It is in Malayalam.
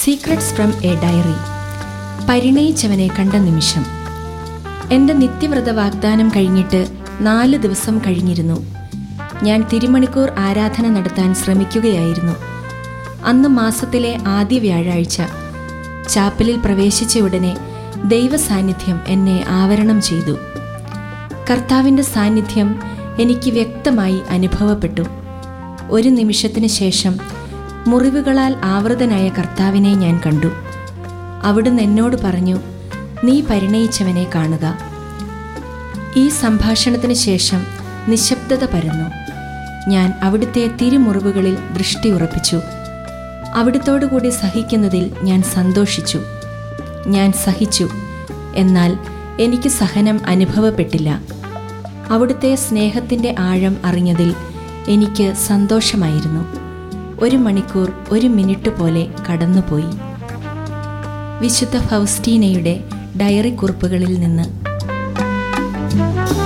സീക്രട്സ് ഫ്രം എ ഡയറി പരിണയിച്ചവനെ കണ്ട നിമിഷം എൻ്റെ നിത്യവ്രത വാഗ്ദാനം കഴിഞ്ഞിട്ട് നാല് ദിവസം കഴിഞ്ഞിരുന്നു ഞാൻ തിരുമണിക്കൂർ ആരാധന നടത്താൻ ശ്രമിക്കുകയായിരുന്നു അന്ന് മാസത്തിലെ ആദ്യ വ്യാഴാഴ്ച ചാപ്പലിൽ പ്രവേശിച്ച ഉടനെ ദൈവ സാന്നിധ്യം എന്നെ ആവരണം ചെയ്തു കർത്താവിൻ്റെ സാന്നിധ്യം എനിക്ക് വ്യക്തമായി അനുഭവപ്പെട്ടു ഒരു നിമിഷത്തിന് ശേഷം മുറിവുകളാൽ ആവൃതനായ കർത്താവിനെ ഞാൻ കണ്ടു അവിടുന്ന് എന്നോട് പറഞ്ഞു നീ പരിണയിച്ചവനെ കാണുക ഈ സംഭാഷണത്തിന് ശേഷം നിശബ്ദത പരന്നു ഞാൻ അവിടുത്തെ തിരുമുറിവുകളിൽ ദൃഷ്ടി ഉറപ്പിച്ചു അവിടുത്തോടുകൂടി സഹിക്കുന്നതിൽ ഞാൻ സന്തോഷിച്ചു ഞാൻ സഹിച്ചു എന്നാൽ എനിക്ക് സഹനം അനുഭവപ്പെട്ടില്ല അവിടുത്തെ സ്നേഹത്തിൻ്റെ ആഴം അറിഞ്ഞതിൽ എനിക്ക് സന്തോഷമായിരുന്നു ഒരു മണിക്കൂർ ഒരു മിനിറ്റ് പോലെ കടന്നുപോയി വിശുദ്ധ ഫൗസ്റ്റീനയുടെ ഡയറി കുറിപ്പുകളിൽ നിന്ന്